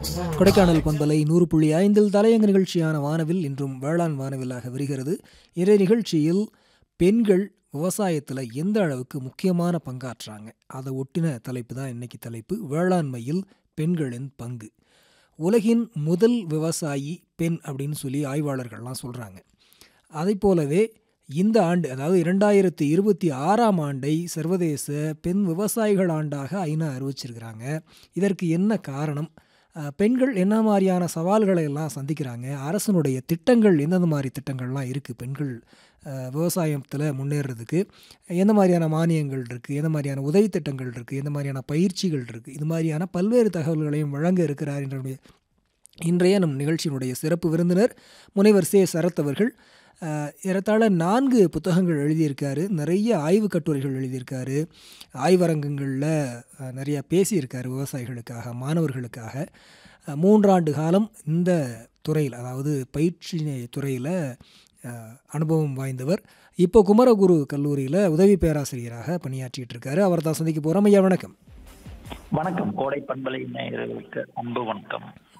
கொடைக்கானல் பண்பலை நூறு புள்ளி ஐந்தில் தலையங்க நிகழ்ச்சியான வானவில் இன்றும் வேளாண் வானவிலாக வருகிறது இன்றைய நிகழ்ச்சியில் பெண்கள் விவசாயத்தில் எந்த அளவுக்கு முக்கியமான பங்காற்றுறாங்க அதை ஒட்டின தலைப்பு தான் இன்னைக்கு தலைப்பு வேளாண்மையில் பெண்களின் பங்கு உலகின் முதல் விவசாயி பெண் அப்படின்னு சொல்லி ஆய்வாளர்கள்லாம் சொல்கிறாங்க அதை போலவே இந்த ஆண்டு அதாவது இரண்டாயிரத்தி இருபத்தி ஆறாம் ஆண்டை சர்வதேச பெண் விவசாயிகள் ஆண்டாக ஐநா அறிவிச்சிருக்கிறாங்க இதற்கு என்ன காரணம் அஹ், பெண்கள் என்ன மாதிரியான சவால்களை எல்லாம் சந்திக்கிறாங்க அரசனுடைய திட்டங்கள் எந்தெந்த மாதிரி திட்டங்கள்லாம் இருக்குது பெண்கள் விவசாயத்தில் முன்னேறதுக்கு எந்த மாதிரியான மானியங்கள் இருக்குது எந்த மாதிரியான உதவி திட்டங்கள் இருக்குது எந்த மாதிரியான பயிற்சிகள் இருக்குது இது மாதிரியான பல்வேறு தகவல்களையும் வழங்க இருக்கிறார் என்ற இன்றைய நம் நிகழ்ச்சியினுடைய சிறப்பு விருந்தினர் முனைவர் சே சரத் அவர்கள் அஹ், ஏறத்தாழ நான்கு புத்தகங்கள் எழுதியிருக்காரு நிறைய ஆய்வு கட்டுரைகள் எழுதியிருக்காரு ஆய்வரங்கங்களில் அஹ், நிறைய பேசியிருக்காரு விவசாயிகளுக்காக மாணவர்களுக்காக அஹ், மூன்றாண்டு காலம் இந்த துறையில் அதாவது பயிற்சி துறையில் அஹ், அனுபவம் வாய்ந்தவர் இப்போ குமரகுரு கல்லூரியில் உதவி பேராசிரியராக பணியாற்றிட்டு இருக்காரு அவர் தான் சந்திக்க போகிறோம் ஐயா வணக்கம் வணக்கம் கோடை பண்பலை நேயர்களுக்கு அன்பு வணக்கம்